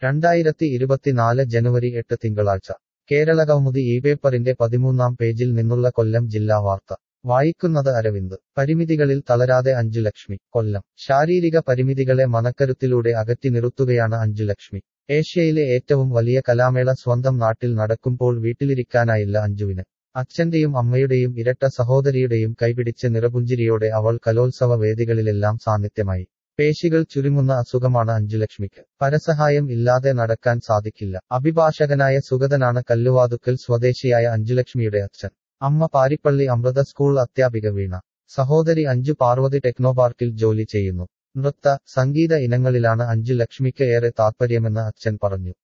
രണ്ടായിരത്തി ഇരുപത്തിനാല് ജനുവരി എട്ട് തിങ്കളാഴ്ച കേരളകൗമുദി ഈ പേപ്പറിന്റെ പതിമൂന്നാം പേജിൽ നിന്നുള്ള കൊല്ലം ജില്ലാ വാർത്ത വായിക്കുന്നത് അരവിന്ദ് പരിമിതികളിൽ തളരാതെ അഞ്ജുലക്ഷ്മി കൊല്ലം ശാരീരിക പരിമിതികളെ മനക്കരുത്തിലൂടെ അകറ്റി നിർത്തുകയാണ് അഞ്ജുലക്ഷ്മി ഏഷ്യയിലെ ഏറ്റവും വലിയ കലാമേള സ്വന്തം നാട്ടിൽ നടക്കുമ്പോൾ വീട്ടിലിരിക്കാനായില്ല അഞ്ജുവിന് അച്ഛന്റെയും അമ്മയുടെയും ഇരട്ട സഹോദരിയുടെയും കൈപിടിച്ച് നിറപുഞ്ചിരിയോടെ അവൾ കലോത്സവ വേദികളിലെല്ലാം സാന്നിധ്യമായി പേശികൾ ചുരുങ്ങുന്ന അസുഖമാണ് അഞ്ജുലക്ഷ്മിക്ക് പരസഹായം ഇല്ലാതെ നടക്കാൻ സാധിക്കില്ല അഭിഭാഷകനായ സുഗതനാണ് കല്ലുവാതുക്കൽ സ്വദേശിയായ അഞ്ജുലക്ഷ്മിയുടെ അച്ഛൻ അമ്മ പാരിപ്പള്ളി അമൃത സ്കൂൾ അധ്യാപിക വീണ സഹോദരി അഞ്ജു പാർവതി ടെക്നോപാർക്കിൽ ജോലി ചെയ്യുന്നു നൃത്ത സംഗീത ഇനങ്ങളിലാണ് അഞ്ജു ലക്ഷ്മിക്ക് ഏറെ താത്പര്യമെന്ന് അച്ഛൻ പറഞ്ഞു